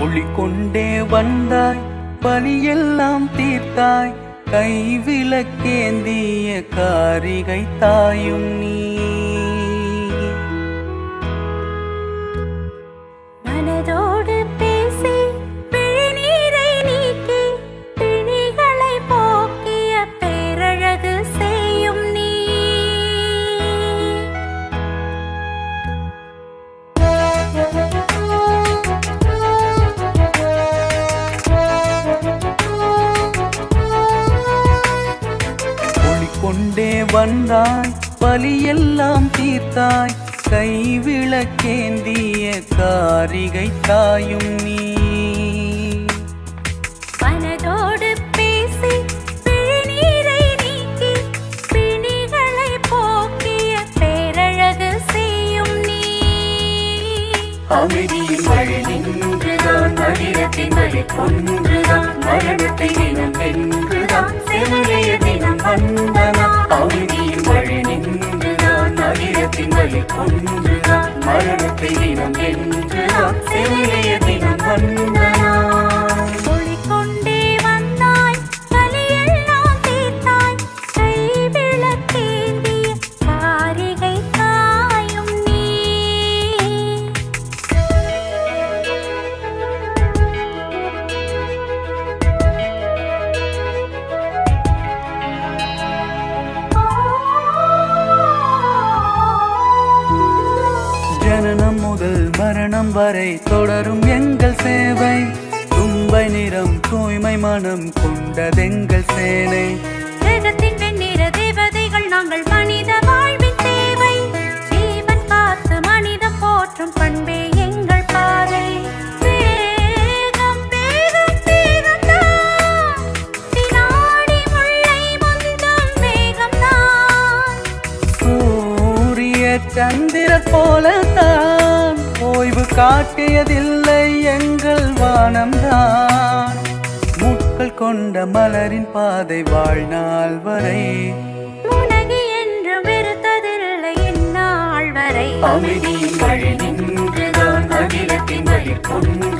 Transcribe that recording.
ஒளி கொண்டே வந்தாய் பலியெல்லாம் தீர்த்தாய் கைவிளக்கேந்திய காரிகை தாயும் நீ மனதோடு பேசி பிழிநீரை நீக்கி பிணிகளை போக்கிய பேரழகு செய்யும் நீ ஒளி கொண்டே வந்தாய் பலியெல்லாம் தீர்த்தாய் கைவிளக்கேந்திய காரிகை தாயும் நீ மனதோடு பேசி பிழிநீரை நீக்கி பிணிகளை போக்கிய பேரழகு செய்யும் நீ அமைதியின் வழி நின்றுதான் அகிலத்தின் வழி கொன்றுதான் மரணத்தை தினம் வென்றுதான் செவிலிய தினம் வந்தனா அமைதியின் வழி நின்றுதான் அகிலத்தின் வழி கொன்றுதான் மரணத்தை தினம் வென்றுதான் செவிலிய தினம் வந்தனா ஒளி கொண்டே வந்தாய் பலியெல்லாம் தீர்த்தாய் கைவிளக்கேந்திய காரிகை தாயும் நீ ஜனனம் முதல் மரணம் வரை தொடரும் எங்கள் சேவை தும்பை நிறம் தூய்மை மனம் கொண்டதெங்கள் சேனை ஜெகத்தின் வெண்ணிற தேவதைகள் நாங்கள் மனித வாழ்வின் தேவை ஜீவன் காத்து மனிதம் போற்றும் பண்பே எங்கள் பாதை வேகம் வேகம் வேகம்தான் வினாடி முல்லை முந்தும் வேகம்தான் சூரிய சந்திரர் போலத்தான் ஓய்வு காட்டியதில்லை எங்கள் வானம்தான் முட்கள் கொண்ட மலரின் பாதை வாழ்நாள் வரை உனகு என்று வெறுத்ததில்லை இந்நாள் வரை அமைதியின் வழி நின்றுதான் அகிலத்தின் வழி கொண்டு